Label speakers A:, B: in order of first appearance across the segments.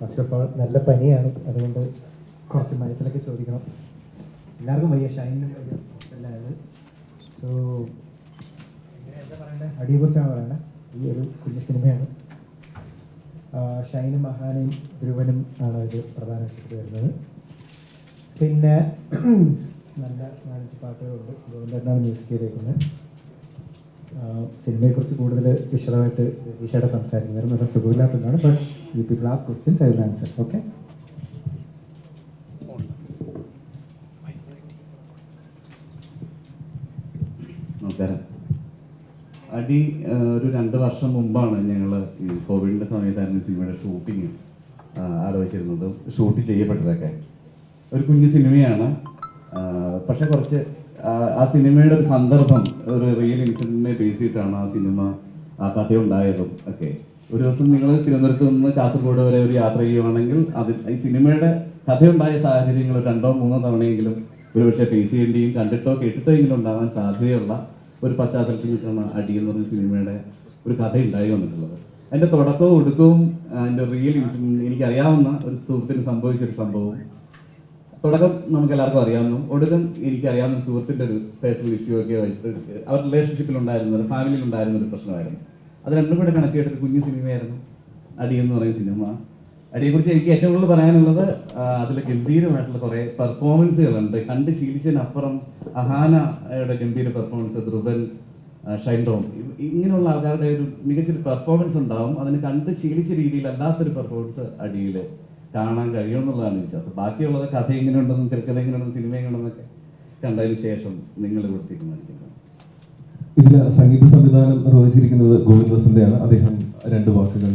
A: First of all നല്ല പനിയാണ് അതുകൊണ്ട് കുറച്ച് മയത്തിലൊക്കെ ചോദിക്കണം എല്ലാവർക്കും വയ്യ ഷൈനും വയ്യ എല്ലാവരും സോ എന്താ പറയണ്ടേ അടിയെക്കുറിച്ചാണ് പറയണ്ടത് ഈ ഒരു കുഞ്ഞു സിനിമയാണ് ആ, ഷൈനും മഹാനയും ധ്രുവനും ആണ് ഇത് പ്രധാന വേഷത്തിൽ വരുന്നത് പിന്നെ നല്ല നാലഞ്ച് പാട്ടുകളുണ്ട് ഗോവിന്ദനാണ് മ്യൂസിക് ചെയ്തേക്കുന്നത് ആ, സിനിമയെക്കുറിച്ച് കൂടുതൽ വിശദമായിട്ട് രതീഷയുടെ സംസാരിക്കും വേറെ നല്ല സുഖമില്ലാത്തതാണ് but U P class questions I will answer okay
B: നമസ്കാരം അടി ആ, ഒരു രണ്ട് വർഷം മുമ്പാണ് ഞങ്ങൾ ഈ കോവിഡിൻ്റെ സമയത്തായിരുന്നു ഈ സിനിമയുടെ ഷൂട്ടിങ് ആലോചിച്ചിരുന്നത് ഷൂട്ട് ചെയ്യപ്പെട്ടതൊക്കെ ഒരു കുഞ്ഞു സിനിമയാണ് ആ, പക്ഷെ കുറച്ച് ആ, ആ സിനിമയുടെ ഒരു സന്ദർഭം ഒരു റിയൽ ഇൻസിഡൻറ്റിനെ ബേസ് ചെയ്തിട്ടാണ് ആ സിനിമ ആ കഥ ഉണ്ടായതും ഒക്കെ ഒരു ദിവസം നിങ്ങൾ തിരുവനന്തപുരത്ത് നിന്ന് കാസർഗോഡ് വരെ ഒരു യാത്ര ചെയ്യുവാണെങ്കിൽ അത് ഈ സിനിമയുടെ കഥയുണ്ടായ സാഹചര്യങ്ങൾ രണ്ടോ മൂന്നോ തവണയെങ്കിലും ഒരുപക്ഷെ ഫേസ് ചെയ്യേണ്ടിയും കണ്ടിട്ടോ കേട്ടിട്ടോ എങ്കിലും ഉണ്ടാവാൻ സാധ്യതയുള്ള ഒരു പശ്ചാത്തലത്തിൽ നിന്നിട്ടാണ് അടി എന്ന് പറഞ്ഞ സിനിമയുടെ ഒരു കഥ ഉണ്ടായി വന്നിട്ടുള്ളത് അതിന്റെ തുടക്കവും ഒടുക്കവും അതിന്റെ റിയൽ ഇൻസിഡന്റ് എനിക്കറിയാവുന്ന ഒരു സുഹൃത്തിന് സംഭവിച്ച ഒരു സംഭവം തുടക്കം നമുക്ക് എല്ലാവർക്കും അറിയാവുന്നു ഒടുക്കം എനിക്കറിയാവുന്ന ഒരു സുഹൃത്തിന്റെ ഒരു പേഴ്സണൽ ഇഷ്യൂ ഒക്കെ വെച്ചിട്ട് അവർ റിലേഷൻഷിപ്പിൽ ഉണ്ടായിരുന്ന ഒരു ഫാമിലിയിൽ ഉണ്ടായിരുന്ന ഒരു പ്രശ്നമായിരുന്നു അത് രണ്ടും കൂടെ കണക്ട് ചെയ്തിട്ട് ഒരു കുഞ്ഞു സിനിമയായിരുന്നു അടി എന്ന് പറയുന്ന സിനിമ അടിയെക്കുറിച്ച് എനിക്ക് ഏറ്റവും കൂടുതൽ പറയാനുള്ളത് അതിൽ ഗംഭീരമായിട്ടുള്ള കുറേ പെർഫോമൻസുകളുണ്ട് കണ്ട് ശീലിച്ചതിനപ്പുറം അഹാനയുടെ ഗംഭീര പെർഫോമൻസ് ധ്രുവൻ ആ, ഷൈൻ ടോം ഇ- ഇങ്ങനെയുള്ള ആൾക്കാരുടെ ഒരു മികച്ചൊരു പെർഫോമൻസ് ഉണ്ടാവും അതിന് കണ്ട് ശീലിച്ച രീതിയിൽ അല്ലാത്തൊരു പെർഫോമൻസ് അടിയിൽ കാണാൻ കഴിയുമെന്നുള്ളതാണ് വിശ്വാസം ബാക്കിയുള്ളത് കഥ എങ്ങനെയുണ്ടെന്നും തിരക്കഥ എങ്ങനെയുണ്ടെന്നും സിനിമ എങ്ങനെയുണ്ടെന്നൊക്കെ കണ്ടതിന് ശേഷം നിങ്ങൾ ഇവിടെ തീരുമാനിക്കുന്നത്
C: ഇതിൽ സംഗീത സംവിധാനം നിർവഹിച്ചിരിക്കുന്നത് ഗോവിന്ദ് വസന്തയാണ് അദ്ദേഹം രണ്ട് വാക്കുകൾ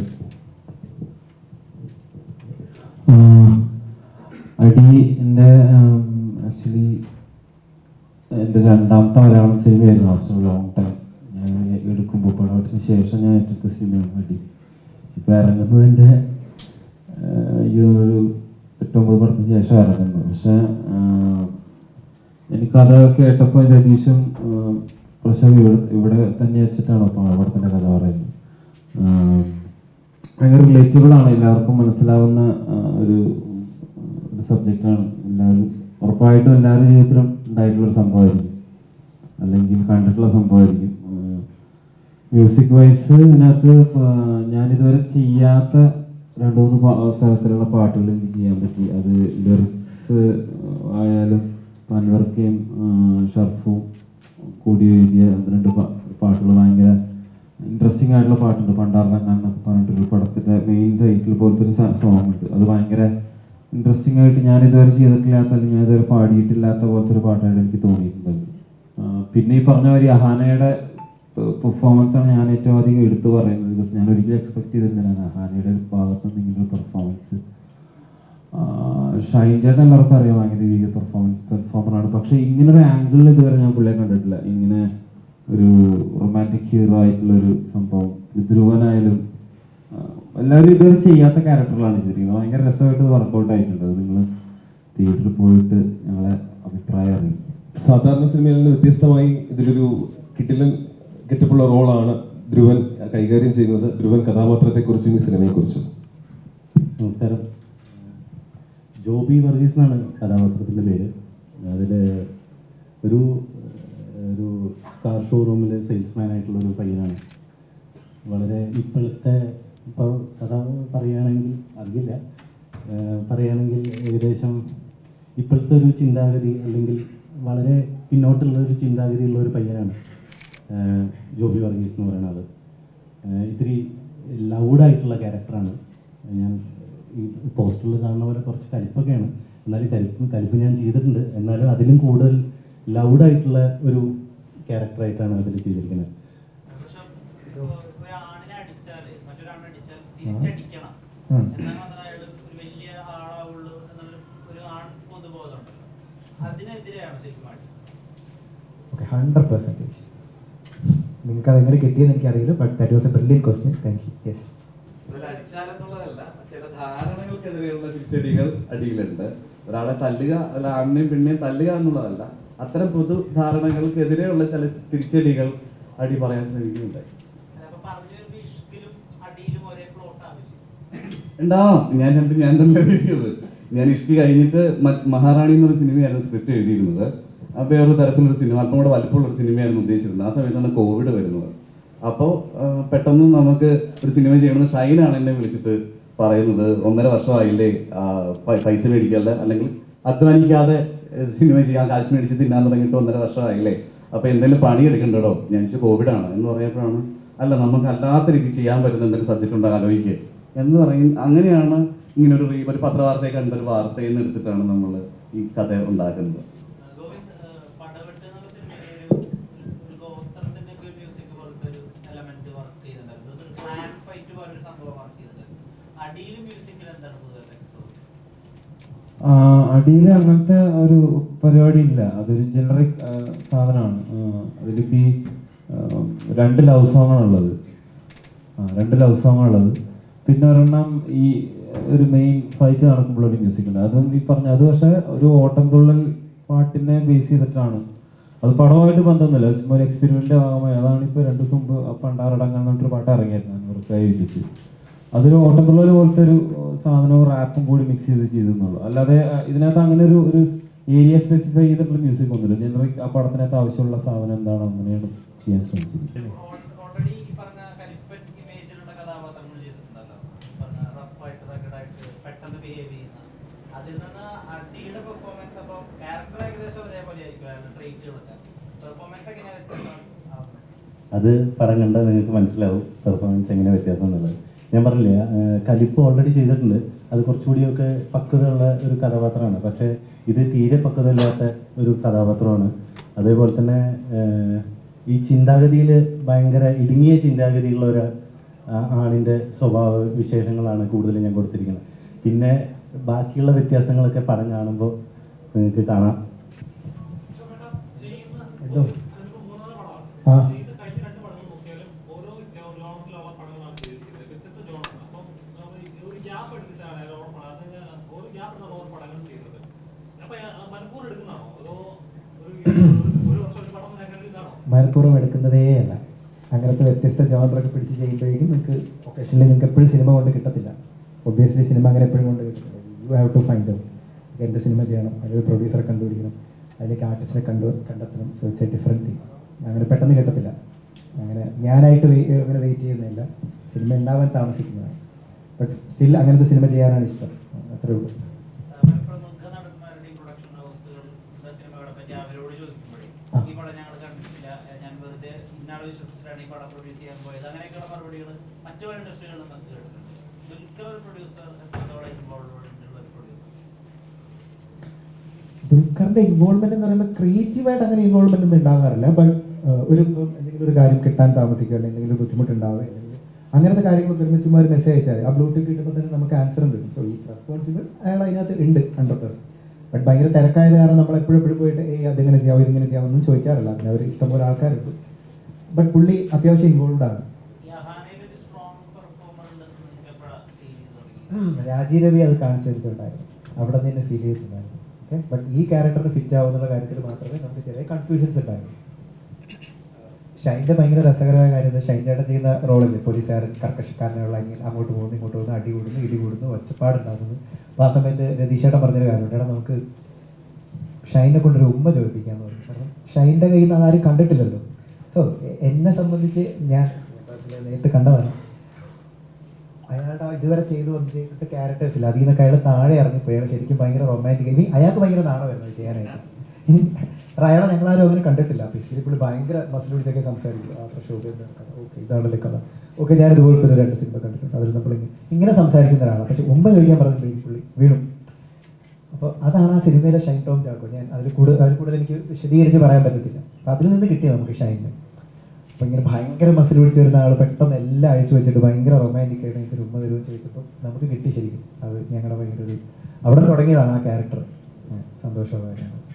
D: അടി എൻ്റെ ആക്ച്വലി എൻ്റെ രണ്ടാമത്തെ മലയാളം സിനിമയായിരുന്നു ആഫ്റ്റർ ലോങ് ടൈം ഞാൻ എടുക്കുമ്പോൾ പടവത്തിന് ശേഷം ഞാൻ ഏറ്റെടുത്ത സിനിമയാണ് അടി ഇപ്പം ഇറങ്ങുന്നതിൻ്റെ ആഹ്, ഈ ഒരു എട്ടൊമ്പത് പടത്തിന് ശേഷം ഇറങ്ങുന്നത് പക്ഷേ ആഹ്, എനിക്കത് കേട്ടപ്പോൾ രതീഷും ആഹ്, പ്രശാന്ത് ഇവിടെ ഇവിടെ തന്നെ വെച്ചിട്ടാണ് അപ്പോൾ പടത്തിൻ്റെ കഥ പറയുന്നത് ആഹ്, ഭയങ്കര റിലേറ്റബിൾ ആണ് എല്ലാവർക്കും മനസ്സിലാവുന്ന ആഹ്, ഒരു ഒരു സബ്ജക്റ്റാണ് എല്ലാവരും ഉറപ്പായിട്ടും എല്ലാവരുടെ ജീവിതത്തിലും ഉണ്ടായിട്ടുള്ളൊരു സംഭവമായിരിക്കും അല്ലെങ്കിൽ കണ്ടിട്ടുള്ള സംഭവമായിരിക്കും മ്യൂസിക് വൈസ് ഇതിനകത്ത് പ- ഞാനിതുവരെ ചെയ്യാത്ത രണ്ട് മൂന്ന് പാ- തരത്തിലുള്ള പാട്ടുകൾ എനിക്ക് ചെയ്യാൻ പറ്റി അത് ലിറിക്സ് ആയാലും പൻവർക്കയും ഷർഫും കൂടി എഴുതിയ ഒന്ന് രണ്ട് പാ- പാട്ടുകൾ ഭയങ്കര ഇൻട്രസ്റ്റിംഗ് ആയിട്ടുള്ള പാട്ടുണ്ട് പണ്ടാറിനങ്ങ എന്നൊക്കെ പറഞ്ഞിട്ടൊരു പടത്തിൻ്റെ മെയിൻ ടൈറ്റിൽ പോലത്തെ ഒരു സോങ് ഉണ്ട് അത് ഭയങ്കര ഇൻട്രസ്റ്റിംഗ് ആയിട്ട് ഞാൻ ഇതുവരെ ചെയ്തിട്ടില്ലാത്ത അല്ലെങ്കിൽ ഞാൻ ഇതുവരെ പാടിയിട്ടില്ലാത്ത പോലത്തെ ഒരു പാട്ടായിട്ട് എനിക്ക് തോന്നിയിട്ടുണ്ടായിരുന്നു ആ, പിന്നെ ഈ പറഞ്ഞ മാതിരി അഹാനയുടെ പെർഫോമൻസ് ആണ് ഞാൻ ഏറ്റവും അധികം എടുത്തു പറയുന്നത് ബിക്കോസ് ഞാൻ ഒരിക്കലും എക്സ്പെക്ട് ചെയ്തിരുന്നില്ല അഹാനയുടെ ഭാഗത്ത് നിന്ന് ഇങ്ങനെ ഒരു പെർഫോമൻസ് ഷൈൻ ചേട്ടൻ എല്ലാവർക്കും അറിയാം ഭയങ്കര രീതിയിൽ പെർഫോമൻസ് പെർഫോമറാണ് പക്ഷേ ഇങ്ങനെ ഒരു ആംഗിളിൽ ഇതുവരെ ഞാൻ പുള്ളിയെ കണ്ടിട്ടില്ല ഇങ്ങനെ ഒരു റൊമാൻറ്റിക് ഹീറോ ആയിട്ടുള്ള ഒരു സംഭവം ധ്രുവനായാലും ആ, എല്ലാവരും ഇതുവരെ ചെയ്യാത്ത ക്യാരക്ടറുകളാണ് ചെയ്തിരിക്കുന്നത് ഭയങ്കര രസമായിട്ട് വർക്കൗട്ട് ആയിട്ടുണ്ട് അത് നിങ്ങൾ തിയേറ്ററിൽ പോയിട്ട് ഞങ്ങളെ അഭിപ്രായം അറിയിക്കും
C: സാധാരണ സിനിമയിൽ നിന്ന് വ്യത്യസ്തമായി ഇതിലൊരു കിട്ടിലൻ ഗെറ്റപ്പുള്ള റോളാണ് ധ്രുവൻ കൈകാര്യം ചെയ്യുന്നത് ധ്രുവൻ കഥാപാത്രത്തെക്കുറിച്ചും ഈ സിനിമയെക്കുറിച്ചും
E: നമസ്കാരം ജോബി വർഗീസ് എന്നാണ് കഥാപാത്രത്തിൻ്റെ പേര് അതിൽ ഒരു ഒരു കാർ ഷോറൂമിൽ സെയിൽസ്മാൻ ആയിട്ടുള്ള ഒരു പയ്യനാണ് വളരെ ഇപ്പോഴത്തെ ഇപ്പോൾ കഥ പറയുകയാണെങ്കിൽ അറിയില്ല ഏഹ് പറയുകയാണെങ്കിൽ ഏകദേശം ഇപ്പോഴത്തെ ഒരു ചിന്താഗതി അല്ലെങ്കിൽ വളരെ പിന്നോട്ടുള്ള ഒരു ചിന്താഗതിയുള്ള ഒരു പയ്യനാണ് ഏഹ് ജോബി വർഗീസ് എന്ന് പറയുന്ന ആൾ ഏഹ് ഇത്തിരി ലൗഡായിട്ടുള്ള ക്യാരക്ടറാണ് ഞാൻ ഈ പോസ്റ്ററിൽ കാണുന്ന പോലെ കുറച്ച് കലിപ്പൊക്കെയാണ് എന്നാലും കലിപ്പ് കലിപ്പ് ഞാൻ ചെയ്തിട്ടുണ്ട് എന്നാലും അതിലും കൂടുതൽ ലൗഡായിട്ടുള്ള ഒരു ക്യാരക്ടറായിട്ടാണ് അതിൽ ചെയ്തിരിക്കുന്നത്
F: ഒരാണിനെ അടിച്ചാല് മറ്റൊരാണിനെ അടിച്ചാൽ തിരിച്ചടിക്കണം
A: ഉം.
F: എന്നാൽ മാത്രമേ അയാൾ ഒരു വലിയ ആളാവുള്ളൂ എന്നുള്ള ഒരു ആൺ പൊതുബോധമുണ്ടല്ലോ അതിനെതിരെയാണ് ശരിക്കും അടി
A: ഓക്കെ ഹൺഡ്രഡ് പെർസെൻറ്റേജ് നിങ്ങൾക്ക് അതെങ്ങനെ കിട്ടിയെന്ന് എനിക്കറിയില്ല but that was a brilliant question thank you yes
B: അതിൽ അടിച്ചാലെന്നുള്ളതല്ല ചില ധാരണകൾക്കെതിരെയുള്ള തിരിച്ചടികൾ അടിയിലുണ്ട് ഒരാളെ തല്ലുക അല്ല ആണിനെയും പെണ്ണിനെയും തല്ലുക എന്നുള്ളതല്ല അത്തരം പൊതു ധാരണകൾക്കെതിരെയുള്ള ചില തിരിച്ചടികൾ അടി പറയാൻ ശ്രമിക്കുന്നുണ്ട്
F: അപ്പൊ പറഞ്ഞു വരുമ്പോ ഇഷ്കിലും അടിയിലും ഒരേ പ്ലോട്ട് ആവില്ല
B: ഉണ്ടാവാം ഞാൻ രണ്ട് ഞാൻ തന്നെ എഴുതിയത് ഞാൻ ഇഷ്ടി കഴിഞ്ഞിട്ട് മ- മഹാറാണി എന്നൊരു സിനിമയായിരുന്നു സ്ക്രിപ്റ്റ് എഴുതിയിരുന്നത് ആ വേറൊരു തരത്തിലൊരു സിനിമ അല്പം കൂടെ വലിപ്പമുള്ള ഒരു സിനിമയായിരുന്നു ഉദ്ദേശിച്ചിരുന്നത് ആ സമയത്താണ് കോവിഡ് വരുന്നത് അപ്പോൾ പെട്ടെന്ന് നമുക്ക് ഒരു സിനിമ ചെയ്യണമെന്ന് ഷൈനാണ് എന്നെ വിളിച്ചിട്ട് പറയുന്നത് ഒന്നര വർഷമായില്ലേ ആ, പൈ- പൈസ മേടിക്കല്ല അല്ലെങ്കിൽ അധ്വാനിക്കാതെ ഏഹ്, സിനിമ ചെയ്യാൻ കാശ് മേടിച്ച് തിന്നാൻ തുടങ്ങിയിട്ട് ഒന്നര വർഷമായില്ലേ അപ്പോൾ എന്തെങ്കിലും പണി എടുക്കണ്ടോ ഞാൻ ചോദിച്ചു കോവിഡാണ് എന്ന് പറഞ്ഞപ്പോഴാണ് അല്ല നമുക്ക് അല്ലാത്ത രീതിയിൽ ചെയ്യാൻ പറ്റുന്ന എന്തെങ്കിലും സബ്ജക്റ്റ് ഉണ്ടോ ആലോചിക്കുക എന്ന് പറയും അങ്ങനെയാണ് ഇങ്ങനെ ഒരു റീ- ഒരു പത്രവാർത്തയെ കണ്ട ഒരു വാർത്തയിൽ നിന്ന് എടുത്തിട്ടാണ് നമ്മൾ ഈ കഥ ഉണ്ടാക്കുന്നത്
F: ഗോവിന്ദ് ഏഹ്, പടവെട്ട് എന്നുള്ള സിനിമയിൽ ഒരു ഒരു ഗോത്രത്തിന്റെ ഒക്കെ മ്യൂസിക് പോലത്തെ ഒരു എലമെന്റ് വർക്ക് ചെയ്തിട്ടുണ്ടായിരുന്നു ഒരു ക്ലാൻ ഫൈറ്റ് പോലെ ഒരു സംഭവം വർക്ക് ചെയ്തിട്ടുണ്ടായിരുന്നു അടിയിൽ മ്യൂസിക്കിൽ എന്താണ് കൂടുതൽ എക്സ്പ്ലോർ
D: അടിയിൽ അങ്ങനത്തെ ഒരു പരിപാടി ഇല്ല അതൊരു ജനറിക് സാധനമാണ് അതിലിപ്പോൾ ഈ ആ, രണ്ട് ലവ് സോങ്ങാണ് ഉള്ളത് ആ രണ്ട് ലവ് സോങ്ങാണ് ഉള്ളത് പിന്നെ ഒരെണ്ണം ഈ ഒരു മെയിൻ ഫൈറ്റ് നടക്കുമ്പോൾ ഒരു മ്യൂസിക് ഉണ്ട് അതും ഈ പറഞ്ഞ അത് പക്ഷേ ഒരു ഓട്ടംതുള്ളൽ പാട്ടിനെ ബേസ് ചെയ്തിട്ടാണ് അത് പടമായിട്ട് ബന്ധമൊന്നുമില്ല അത് ചുമ്മാ ഒരു എക്സ്പെരിമെന്റ് ഭാഗമായി അതാണ് ഇപ്പോൾ രണ്ട് ദിവസം മുമ്പ് ആ പണ്ടാറടങ്ങാൻ പറഞ്ഞിട്ടൊരു പാട്ട് ഇറങ്ങിയായിരുന്നു അവർക്ക് എഴുതിച്ച് അതൊരു ഓട്ടംതുള്ളൽ പോലത്തെ ഒരു സാധനവും റാപ്പും കൂടി മിക്സ് ചെയ്ത് ചെയ്തെന്നുള്ളൂ അല്ലാതെ ആ, ഇതിനകത്ത് അങ്ങനെ ഒരു ഒരു ഏരിയ സ്പെസിഫൈ ചെയ്തിട്ടുള്ള മ്യൂസിക് ഒന്നുമില്ല ജനറിക് ആ പടത്തിനകത്ത് ആവശ്യമുള്ള സാധനം എന്താണോ അങ്ങനെയാണ് ചെയ്യാൻ ശ്രമിച്ചത്
F: ഓൾറെഡി ഈ പറഞ്ഞ കലിപ്പൻ ഇമേജിലുള്ള കഥാപാത്രങ്ങൾ ചെയ്തിട്ടുണ്ടല്ലോ പറഞ്ഞ റഫായിട്ട് റഗഡായിട്ട് പെട്ടെന്ന് ബിഹേവ് ചെയ്യുന്ന അതിൽ നിന്ന് അടിയുടെ പെർഫോമൻസ് അപ്പോൾ ക്യാരക്ടർ ഏകദേശം ഒരേപോലെ ആയിരിക്കും അയാളുടെ ട്രേറ്റുകളൊക്കെ പെർഫോമൻസ് എങ്ങനെയാണ് വ്യത്യാസം ആവുന്നത്
E: അത് പടം കണ്ടാൽ നിങ്ങൾക്ക് മനസ്സിലാവും പെർഫോമൻസ് എങ്ങനെ വ്യത്യാസം എന്നുള്ളത് ഞാൻ പറഞ്ഞില്ലേ ആ, കലിപ്പ് ഓൾറെഡി ചെയ്തിട്ടുണ്ട് അത് കുറച്ചുകൂടിയൊക്കെ പക്വതയുള്ള ഒരു കഥാപാത്രമാണ് പക്ഷേ ഇത് തീരെ പക്വതയില്ലാത്ത ഒരു കഥാപാത്രമാണ് അതേപോലെ തന്നെ ആ, ഈ ചിന്താഗതിയിൽ ഭയങ്കര ഇടുങ്ങിയ ചിന്താഗതിയുള്ള ഒരു ആ, ആണിൻ്റെ സ്വഭാവ വിശേഷങ്ങളാണ് കൂടുതൽ ഞാൻ കൊടുത്തിരിക്കുന്നത് പിന്നെ ബാക്കിയുള്ള വ്യത്യാസങ്ങളൊക്കെ പടം കാണുമ്പോൾ നിങ്ങൾക്ക് കാണാം
A: എന്തോ ആ മനഃപൂർവ്വം എടുക്കുന്നതേ അല്ല അങ്ങനത്തെ വ്യത്യസ്ത ജോണറൊക്കെ പിടിച്ച് ചെയ്യുമ്പോഴേക്കും നിങ്ങൾക്ക് ഒക്കേഷനിൽ നിങ്ങൾക്ക് എപ്പോഴും സിനിമ കൊണ്ട് കിട്ടത്തില്ല ഒബ്വിയസ്ലി സിനിമ അങ്ങനെ എപ്പോഴും കൊണ്ട് കിട്ടത്തില്ല you have to find out എന്ത് സിനിമ ചെയ്യണം അതിലൊരു പ്രൊഡ്യൂസറെ കണ്ടുപിടിക്കണം അതിലേക്ക് ആർട്ടിസ്റ്റിനെ കണ്ടു കണ്ടെത്തണം so it's a different thing അങ്ങനെ പെട്ടെന്ന് കിട്ടത്തില്ല അങ്ങനെ ഞാനായിട്ട് wai- അങ്ങനെ വെയിറ്റ് ചെയ്യുന്നില്ല സിനിമ ഉണ്ടാവാൻ താമസിക്കുന്നതാണ് ബട്ട് സ്റ്റിൽ അങ്ങനത്തെ സിനിമ ചെയ്യാനാണ് ഇഷ്ടം അത്രേ ഉള്ളൂ
F: പ്രമുഖ നടന്മാരുടെയും പ്രൊഡക്ഷൻ ഹൗസുകളുടെ സിനിമകളെ പറ്റി അവരോട് ചോദിക്കുമ്പോഴേ
A: ആ.
F: ഈ പടം ഞങ്ങൾ കണ്ടിട്ടില്ല ഏഹ് ഞാൻ വെറുതെ ഇന്നാളെ വിശ്വസിച്ചിട്ടാണ് ഈ പടം പ്രൊഡ്യൂസ് ചെയ്യാൻ പോയത് അങ്ങനെയൊക്കെയുള്ള മറുപടികൾ മറ്റു പല ഇൻഡസ്ട്രികളിലും നമുക്ക് കേട്ടിട്ടുണ്ട് ദുൽഖർ ഒരു പ്രൊഡ്യൂസർ എത്രത്തോളം ഇൻവോൾവ് ആയിട്ടുള്ള ഒരു പ്രൊഡ്യൂസർ
A: ദുൽഖറിന്റെ ഇൻവോൾവ്മെന്റ് എന്ന് പറയുമ്പോൾ ക്രിയേറ്റീവായിട്ട് അങ്ങനെ ഇൻവോൾവ്മെന്റ് ഒന്നും ഉണ്ടാകാറില്ല ബട്ട് ഒരു ഇപ്പം എന്തെങ്കിലും ഒരു കാര്യം കിട്ടാൻ താമസിക്കുക അല്ലെങ്കിൽ എന്തെങ്കിലും ഒരു ബുദ്ധിമുട്ടുണ്ടാവുക അല്ലെങ്കിൽ അങ്ങനത്തെ കാര്യങ്ങളൊക്കെ വരുമ്പോൾ ചുമ്മാ ഒരു മെസ്സേജ് അയച്ചാൽ ആ ബ്ലൂടൂത്ത് കിട്ടുമ്പോൾ തന്നെ നമുക്ക് ആൻസറും കിട്ടും സോ ഈസ് റെസ്പോൺസിബിൾ അയാൾ അതിനകത്ത് ഉണ്ട് ഹൺഡ്രഡ് പെർസെന്റ് ബട്ട് ഭയങ്കര തിരക്കായത് കാരണം നമ്മൾ എപ്പോഴും എപ്പോഴും പോയിട്ട് ഏയ് അതിങ്ങനെ ചെയ്യാം ഇതിങ്ങനെ ചെയ്യാമെന്നും ചോദിക്കാറില്ല അതിന് അവർ ഇഷ്ടംപോലെ ആൾക്കാരുണ്ട് ബട്ട് പുള്ളി അത്യാവശ്യം ഇൻവോൾവ് ആണ്
F: ഈ അഹാനയിൽ ഒരു സ്ട്രോങ് പെർഫോമർ ഉണ്ടെന്ന് നിങ്ങൾക്ക് എപ്പോഴാണ് ഫീൽ ചെയ്ത് തുടങ്ങി
A: രാജീവ് രവി അത് കാണിച്ചു തന്നിട്ടുണ്ടായിരുന്നു അവിടെ നിന്ന് ഫീൽ ചെയ്തിട്ടുണ്ടായിരുന്നു ഓക്കെ ബട്ട് ഈ ക്യാരക്ടറിന് ഫിറ്റ് ആവുന്നുള്ള കാര്യത്തിൽ മാത്രമേ നമുക്ക് ചെറിയ കൺഫ്യൂഷൻസ് ഉണ്ടായിരുന്നു ഷൈൻ്റെ ഭയങ്കര രസകരമായ കാര്യം എന്താ ഷൈൻ ചേട്ടൻ ചെയ്യുന്ന റോളില്ലേ പോലീസുകാരൻ കർക്കശക്കാരനുള്ള അല്ലെങ്കിൽ അങ്ങോട്ട് പോകുന്നു ഇങ്ങോട്ട് പോകുന്നു അടി കൂടുന്നു ഇടി കൂടുന്നു ഒച്ചപ്പാടുണ്ടാകുന്നു അപ്പോൾ ആ സമയത്ത് രതീഷേട്ടൻ പറഞ്ഞൊരു കാര്യമുണ്ട് എടാ നമുക്ക് ഷൈനെ കൊണ്ടൊരു ഉമ്മ ചോദിപ്പിക്കാന്ന് പറഞ്ഞു കാരണം ഷൈൻ്റെ കയ്യിൽ നിന്ന് അതാരും കണ്ടിട്ടില്ലല്ലോ സോ എന്നെ സംബന്ധിച്ച് ഞാൻ personally നേരിട്ട് കണ്ടതാണ് അയാളുടെ ഇതുവരെ ചെയ്തു വന്ന് ചെയ്തിട്ട് ക്യാരക്ടേഴ്സ് ഇല്ല അതിൽ നിന്നൊക്കെ അയാൾ താഴെ ഇറങ്ങിപ്പോയി അയാൾ ശരിക്കും ഭയങ്കര റൊമാൻറ്റിക് ഇനി അയാൾക്ക് ഭയങ്കര നാണമായിരുന്നു ഇത് ചെയ്യാനായിട്ട് ഇനി അയാളെ ഞങ്ങളാരും അങ്ങനെ കണ്ടിട്ടില്ല ബേസിക്കലി പുള്ളി ഭയങ്കര മസിൽ പിടിച്ചൊക്കെ സംസാരിക്കും ആ പക്ഷേ ഓക്കെ ഇതാണല്ലേ കഥ ഓക്കെ ഞാൻ ഇതുപോലത്തെ ഒരു രണ്ട് സിനിമ കണ്ടിട്ടുണ്ട് അതിൽ നമ്മൾ ഇങ്ങനെ സംസാരിക്കുന്ന ഒരാളാണ് പക്ഷെ ഉമ്മ ചോദിക്കാൻ പറഞ്ഞപ്പോഴേക്കും പുള്ളി വീണു അപ്പോൾ അതാണ് ആ സിനിമയിലെ ഷൈൻ ടോം ചാക്കോ ഞാൻ അതിൽ കൂടുതൽ അതിൽ കൂടുതൽ എനിക്ക് വിശദീകരിച്ച് പറയാൻ പറ്റത്തില്ല അപ്പോൾ അതിൽ നിന്ന് കിട്ടിയ നമുക്ക് ഷൈനിന് അപ്പോൾ ഇങ്ങനെ ഭയങ്കര മസിൽ പിടിച്ച് വരുന്ന ആൾ പെട്ടെന്ന് എല്ലാം അഴിച്ചു വെച്ചിട്ട് ഭയങ്കര റൊമാൻറ്റിക് ആയിട്ട് എനിക്ക് ഉമ്മ തരുമെന്ന് ചോദിച്ചപ്പോൾ നമുക്ക് കിട്ടി ശരിക്കും അത് ഞങ്ങളുടെ ഭയങ്കര ഒരു അവിടെ തുടങ്ങിയതാണ് ആ ക്യാരക്ടർ സന്തോഷമായ കാര്യമാണ്